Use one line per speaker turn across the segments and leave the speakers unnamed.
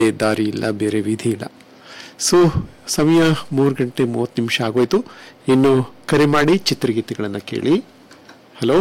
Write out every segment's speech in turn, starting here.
ದಾರಿ ಇಲ್ಲ ಬೇರೆ ವಿಧಿ ಇಲ್ಲ ಸೊ ಸಮಯ ಮೂರು ಗಂಟೆ ಮೂವತ್ತು ನಿಮಿಷ ಆಗೋಯ್ತು ಇನ್ನು ಕರೆ ಮಾಡಿ ಚಿತ್ರಗೀತೆಗಳನ್ನು ಕೇಳಿ ಹಲೋ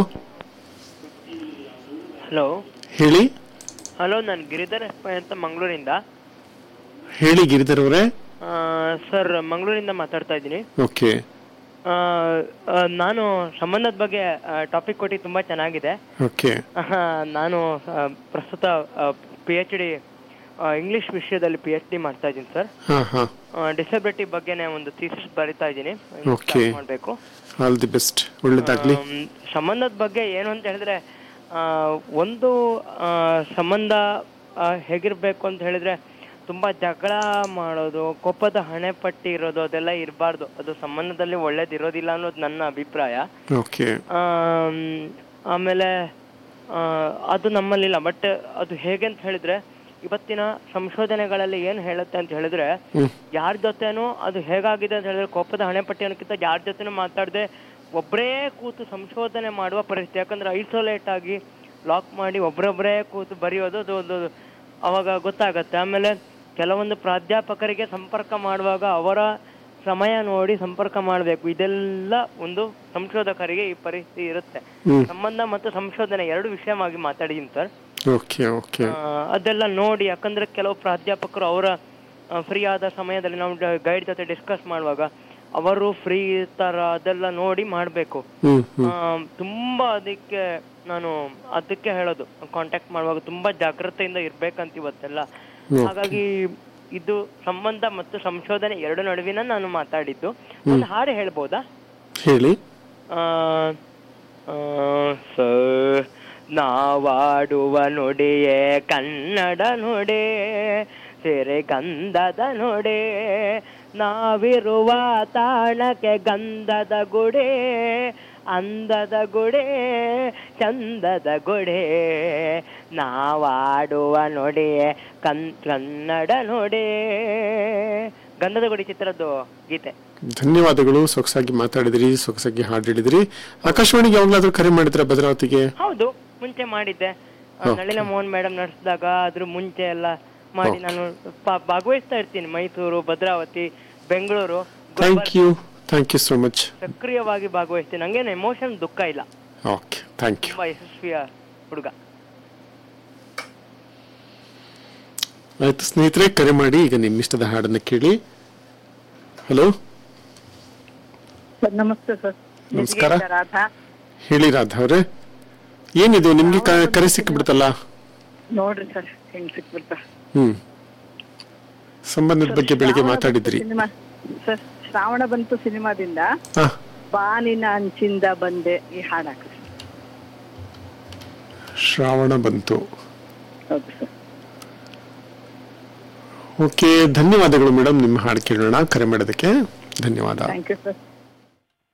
ಹಲೋ
ಹೇಳಿ
ಹಲೋ ನಾನು ಗಿರಿಧರ್ ಎಸ್ ಪೈ ಅಂತ ಮಂಗಳೂರಿಂದ
ಹೇಳಿ ಗಿರಿಧರ್ ಅವರೇ
ಸರ್ ಮಂಗಳೂರಿಂದ ಮಾತಾಡ್ತಾ ಇದ್ದೀನಿ
ಓಕೆ
ಆ, ಆ, ನಾನು ಸಂಬಂಧದ ಬಗ್ಗೆ ಟಾಪಿಕ್ ಕೊಟ್ಟು ತುಂಬ ಚೆನ್ನಾಗಿದೆ
ಓಕೆ
ಆಹಾ, ನಾನು ಆ, ಪ್ರಸ್ತುತ ಪಿ ಎಚ್ ಡಿ ಇಂಗ್ಲಿಷ್ ವಿಷಯದಲ್ಲಿ ಪಿ ಎಚ್ ಡಿ ಮಾಡ್ತಾ ಇದ್ದೀನಿ ಸರ್
ಹಾಂ ಹಾಂ
ಡಿಸಬಿಲಿಟಿ ಬಗ್ಗೆನೇ ಒಂದು ಥೀಸಿಸ್ ಬರಿತಾ ಇದ್ದೀನಿ
Okay.
ಮಾಡಬೇಕು
ಆಲ್ ದಿ ಬೆಸ್ಟ್ ಒಳ್ಳೇದಾಗ್ಲಿ
ಆಮ್, ಸಂಬಂಧದ ಬಗ್ಗೆ ಏನು ಅಂತ ಹೇಳಿದ್ರೆ ಆ, ಒಂದು ಆ, ಸಂಬಂಧ ಆ, ಹೇಗಿರ್ಬೇಕು ಅಂತ ಹೇಳಿದ್ರೆ ತುಂಬಾ ಜಗಳ ಮಾಡೋದು ಕೋಪದ ಹಣೆ ಪಟ್ಟಿ ಇರೋದು ಅದೆಲ್ಲ ಇರಬಾರ್ದು ಅದು ಸಂಬಂಧದಲ್ಲಿ ಒಳ್ಳೇದಿರೋದಿಲ್ಲ ಅನ್ನೋದು ನನ್ನ ಅಭಿಪ್ರಾಯ
ಓಕೆ
ಆಮ್, ಆಮೇಲೆ ಆ, ಅದು ನಮ್ಮಲ್ಲಿಲ್ಲ ಬಟ್ ಅದು ಹೇಗೆ ಅಂತ ಹೇಳಿದ್ರೆ ಇವತ್ತಿನ ಸಂಶೋಧನೆಗಳಲ್ಲಿ ಏನ್ ಹೇಳುತ್ತೆ ಅಂತ ಹೇಳಿದ್ರೆ
ಹ್ಮ್.
ಯಾರ ಜೊತೆನೂ ಅದು ಹೇಗಾಗಿದೆ ಅಂತ ಹೇಳಿದ್ರೆ ಕೋಪದ ಹಣೆಪಟ್ಟಿ ಅನ್ನೋಕ್ಕಿಂತ ಯಾರ ಜೊತೆನೂ ಮಾತಾಡದೆ ಒಬ್ಬರೇ ಕೂತು ಸಂಶೋಧನೆ ಮಾಡುವ ಪರಿಸ್ಥಿತಿ ಯಾಕಂದ್ರೆ ಐಸೋಲೇಟ್ ಆಗಿ ಲಾಕ್ ಮಾಡಿ ಒಬ್ರೊಬ್ಬರೇ ಕೂತು ಬರೆಯೋದು ಅದು ಒಂದು ಅವಾಗ ಗೊತ್ತಾಗತ್ತೆ ಆಮೇಲೆ ಕೆಲವೊಂದು ಪ್ರಾಧ್ಯಾಪಕರಿಗೆ ಸಂಪರ್ಕ ಮಾಡುವಾಗ ಅವರ ಸಮಯ ನೋಡಿ ಸಂಪರ್ಕ ಮಾಡಬೇಕು ಇದೆಲ್ಲ ಒಂದು ಸಂಶೋಧಕರಿಗೆ ಈ ಪರಿಸ್ಥಿತಿ ಇರುತ್ತೆ
ಹ್ಮ್.
ಸಂಬಂಧ ಮತ್ತು ಸಂಶೋಧನೆ ಎರಡು ವಿಷಯವಾಗಿ ಮಾತಾಡಿದ್ದೀನಿ ಸರ್
ಓಕೆ ಓಕೆ
ಆ, ಅದೆಲ್ಲ ನೋಡಿ ಯಾಕಂದ್ರೆ ಕೆಲವು ಪ್ರಾಧ್ಯಾಪಕರು ಅವರ ಫ್ರೀ ಆದ ಸಮಯದಲ್ಲಿ ನಾವು ಗೈಡ್ ಜೊತೆ ಡಿಸ್ಕಸ್ ಮಾಡುವಾಗ ಅವರು ಫ್ರೀ ಇರ್ತಾರ ಅದೆಲ್ಲ ನೋಡಿ ಮಾಡಬೇಕು
ಹ್ಮ್ ಹ್ಮ್
ತುಂಬಾ ಅದಕ್ಕೆ ನಾನು ಅದಕ್ಕೆ ಹೇಳೋದು ಕಾಂಟ್ಯಾಕ್ಟ್ ಮಾಡುವಾಗ ತುಂಬಾ ಜಾಗ್ರತೆಯಿಂದ ಇರ್ಬೇಕಂತ ಇವತ್ತೆಲ್ಲ
Okay.
ಹಾಗಾಗಿ ಇದು ಸಂಬಂಧ ಮತ್ತು ಸಂಶೋಧನೆ ಎರಡು ನಡುವಿನ ನಾನು ಮಾತಾಡಿದ್ದು ಒಂದು ಹಾಡು ಹೇಳ್ಬೋದಾ
ಹೇಳಿ
ಆ, ಆ, ಸ ನಾವಾಡುವ ನುಡಿಯೇ ಕನ್ನಡ ನುಡಿ ಸಿರೆ ಗಂಧದ ನುಡಿ ನಾವಿರುವ ತಾಣಕ್ಕೆ ಗಂಧದ ಗುಡಿ ಅಂದದ ಗುಡಿ ಚಂದದ ಗುಡಿ ನಾವಾಡುವ ನುಡಿಯೇ ಕನ್ ಕನ್ನಡ ನುಡಿ ಗಂಧದ ಗುಡಿ ಚಿತ್ರದ್ದು ಗೀತೆ
ಧನ್ಯವಾದಗಳು ಸೊಗಸಾಗಿ ಮಾತಾಡಿದ್ರಿ ಸೊಗಸಾಗಿ ಹಾಡು ಹೇಳಿದ್ರಿ ಆಕಾಶವಾಣಿಗೆ ಯಾವಾಗಲಾದ್ರೂ ಕರೆ ಮಾಡಿದ್ರ ಭದ್ರಾವತಿಗೆ
ಹೌದು ಮುಂಚೆ ಮಾಡಿದ್ದೆ ಆ,
Okay.
ನಳಿನ ಮೋಹನ್ ಮೇಡಮ್ ನಡೆಸಿದಾಗ ಅದ್ರ ಮುಂಚೆ ಎಲ್ಲ ಮಾಡಿ ನಾನು ಪಾ- ಭಾಗವಹಿಸ್ತಾ ಇರ್ತೀನಿ Mysuru Bhadravati Bengaluru
thank you thank you so much
ಸಕ್ರಿಯವಾಗಿ ಭಾಗವಹಿಸ್ತೀನಿ ನಂಗೇನು ಎಮೋಷನ್ ದುಃಖ ಇಲ್ಲ
ಓಕೆ ಥ್ಯಾಂಕ್ ಯು
ತುಂಬಾ ಯಶಸ್ವಿಯ ಹುಡುಗ
ಆಯ್ತು ಸ್ನೇಹಿತರೆ ಕರೆ ಮಾಡಿ ಈಗ ನಿಮ್ಮ ಇಷ್ಟದ ಹಾಡನ್ನ ಕೇಳಿ ಹಲೋ
ಸರ್ ನಮಸ್ತೆ ಸರ್
ನಮಸ್ಕಾರ.
ನಿಮ್ಗೆ ರಾಧಾ
ಹೇಳಿ ರಾಧಾ ಅವರೇ ಏನಿದು ನಿಮ್ಗೆ ಕ- ಕರೆ ಸಿಕ್ಬಿಡ್ತಲ್ಲ
ನೋಡ್ರಿ ಸರ್ ಹೆಂಗ್ ಸಿಕ್ಬಿಡ್ತ
ಹ್ಮ್ ಸಂಬಂಧದ ಬಗ್ಗೆ ಬೆಳಿಗ್ಗೆ ಮಾತಾಡಿದ್ರಿ
ಸಿನಿಮಾ ಸರ್ ಶ್ರಾವಣ ಬಂತು ಸಿನಿಮಾದಿಂದ
ಹಾ
ಬಾನಿನ ಅಂಚಿಂದ ಬಂದೆ ಈ ಹಾಡಾಕ್ರಿ
ಶ್ರಾವಣ ಬಂತು
ಹೌದು ಸರ್
ಓಕೆ ಧನ್ಯವಾದಗಳು ಮೇಡಮ್ ನಿಮ್ಮ ಹಾಡು ಕೇಳೋಣ ಕರೆ ಮಾಡೋದಕ್ಕೆ ಧನ್ಯವಾದ
ಥ್ಯಾಂಕ್ ಯು ಸರ್